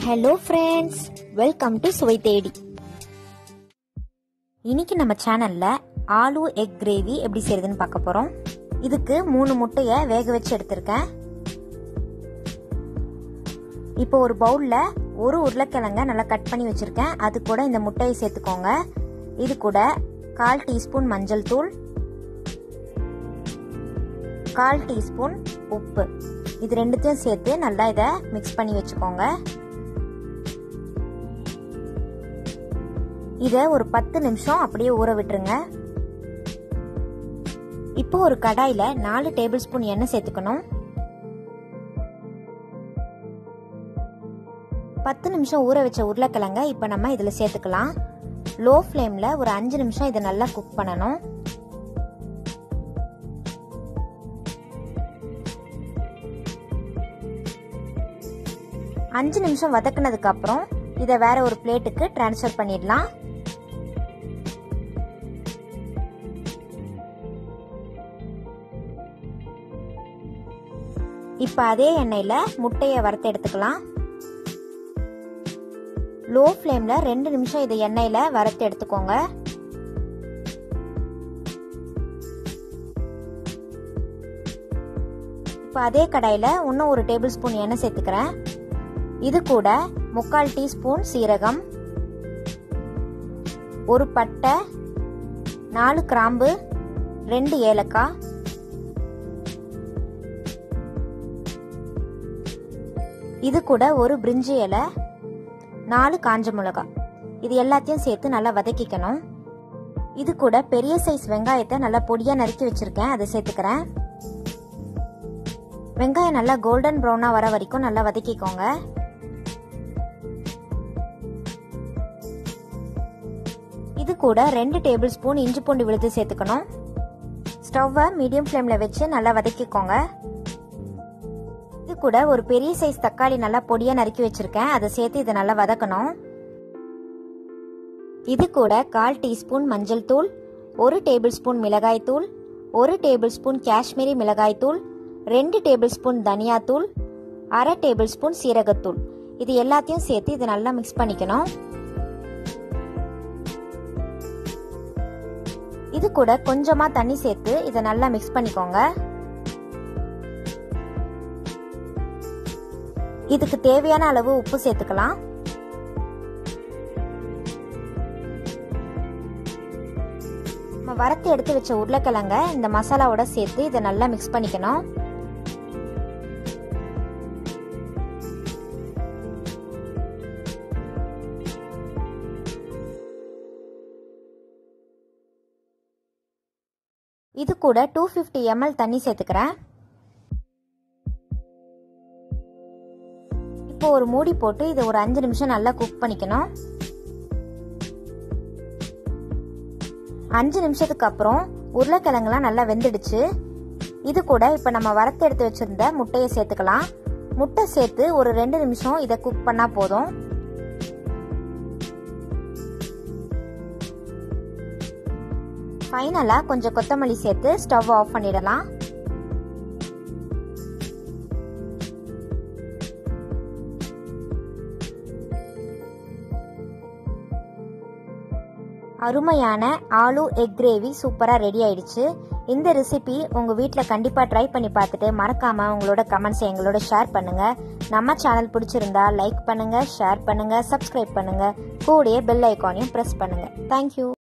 hello friends welcome to சுவை தேடி இன்னைக்கு நம்ம சேனல்ல ஆலு எக் கிரேவி எப்படி செய்யறதுன்னு பார்க்க போறோம் இதுக்கு மூணு முட்டையை வேக வச்சு எடுத்திருக்கேன் இப்போ ஒரு பவுல்ல ஒரு உருளைக்கிழங்க நல்லா கட் பண்ணி வச்சிருக்கேன் அது கூட இந்த முட்டையை சேர்த்துக்கோங்க இது கூட கால் டீஸ்பூன் மஞ்சள் தூள் கால் டீஸ்பூன் உப்பு இது ரெண்டுத்தையும் சேர்த்து நல்லா இதை மிக்ஸ் பண்ணி வச்சுக்கோங்க இதை ஒரு பத்து நிமிஷம் அப்படியே ஊற விட்டுருங்க இப்போ ஒரு கடாயில நாலு டேபிள் ஸ்பூன் எண்ணெய் சேர்த்துக்கணும் பத்து நிமிஷம் ஊற வச்ச உருளைக்கிழங்க இப்போ நம்ம இதில் சேர்த்துக்கலாம் லோ ஃப்ளேமில் ஒரு அஞ்சு நிமிஷம் இதை நல்லா குக் பண்ணணும் அஞ்சு நிமிஷம் வதக்குனதுக்கு அப்புறம் இதை வேற ஒரு பிளேட்டுக்கு டிரான்ஸ்ஃபர் பண்ணிடலாம் இப்போ அதே எண்ணெயில் முட்டையை வறுத்து எடுத்துக்கலாம் லோ ஃப்ளேமில் ரெண்டு நிமிஷம் இதை எண்ணெயில் வறுத்து எடுத்துக்கோங்க இப்போ அதே கடாயில் இன்னும் ஒரு டேபிள் ஸ்பூன் எண்ணெய் சேர்த்துக்கிறேன் இது கூட முக்கால் டீஸ்பூன் சீரகம் ஒரு பட்டை நாலு கிராம்பு ரெண்டு ஏலக்காய் இது கூட ஒரு பிரிஞ்சி இலை நாலு காஞ்ச மிளகாய் இது எல்லாத்தையும் சேர்த்து நல்லா வதக்கிக்கணும் இது கூட பெரிய சைஸ் வெங்காயத்தை நல்லா பொடியாக நறுக்கி வச்சிருக்கேன் அதை சேர்த்துக்கிறேன் வெங்காயம் நல்லா கோல்டன் ப்ரௌனாக வர வரைக்கும் நல்லா வதக்கிக்கோங்க இது கூட ரெண்டு டேபிள் ஸ்பூன் இஞ்சி பூண்டு விழுது சேர்த்துக்கணும் ஸ்டவ்வை மீடியம் ஃப்ளேமில் வச்சு நல்லா வதக்கிக்கோங்க இது கூட ஒரு பெரிய சைஸ் தக்காளி நல்லா பொடியாக நறுக்கி வச்சிருக்கேன் அதை சேர்த்து இதை நல்லா வதக்கணும் இது கூட கால் டீஸ்பூன் மஞ்சள் தூள் ஒரு டேபிள் ஸ்பூன் மிளகாய் தூள் ஒரு டேபிள் ஸ்பூன் காஷ்மீரி மிளகாய் தூள் ரெண்டு டேபிள் ஸ்பூன் தனியாத்தூள் அரை டேபிள் ஸ்பூன் சீரகத்தூள் இது எல்லாத்தையும் சேர்த்து இதை நல்லா மிக்ஸ் பண்ணிக்கணும் இது கூட கொஞ்சமா தண்ணி சேர்த்து இதை நல்லா மிக்ஸ் பண்ணிக்கோங்க இதுக்கு தேவையான அளவு உப்பு சேர்த்துக்கலாம் நம்ம வறுத்து எடுத்து வச்ச உருளைக்கிழங்க இந்த மசாலாவோட சேர்த்து இதை நல்லா மிக்ஸ் பண்ணிக்கணும் இது கூட டூ ஃபிஃப்டி எம்எல் தண்ணி சேர்த்துக்கிறேன் இப்போ ஒரு மூடி போட்டு இதை ஒரு அஞ்சு நிமிஷம் நல்லா குக் பண்ணிக்கணும் அஞ்சு நிமிஷத்துக்கு அப்புறம் உருளைக்கிழங்குலாம் நல்லா வெந்துடுச்சு இது கூட இப்போ நம்ம வறுத்து எடுத்து வச்சிருந்த முட்டையை சேர்த்துக்கலாம் முட்டை சேர்த்து ஒரு ரெண்டு நிமிஷம் இதை குக் பண்ணா போதும் ஃபைனலாக கொஞ்சம் கொத்தமல்லி சேர்த்து ஸ்டவ் ஆஃப் பண்ணிடலாம் அருமையான ஆலு எக் கிரேவி சூப்பராக ரெடி ஆயிடுச்சு இந்த ரெசிபி உங்கள் வீட்டில் கண்டிப்பாக ட்ரை பண்ணி பார்த்துட்டு மறக்காமல் உங்களோட கமெண்ட்ஸை எங்களோட ஷேர் பண்ணுங்கள் நம்ம சேனல் பிடிச்சிருந்தா லைக் பண்ணுங்கள் ஷேர் பண்ணுங்கள் சப்ஸ்கிரைப் பண்ணுங்கள் கூடயே பெல் ஐக்கானையும் ப்ரெஸ் பண்ணுங்கள் தேங்க்யூ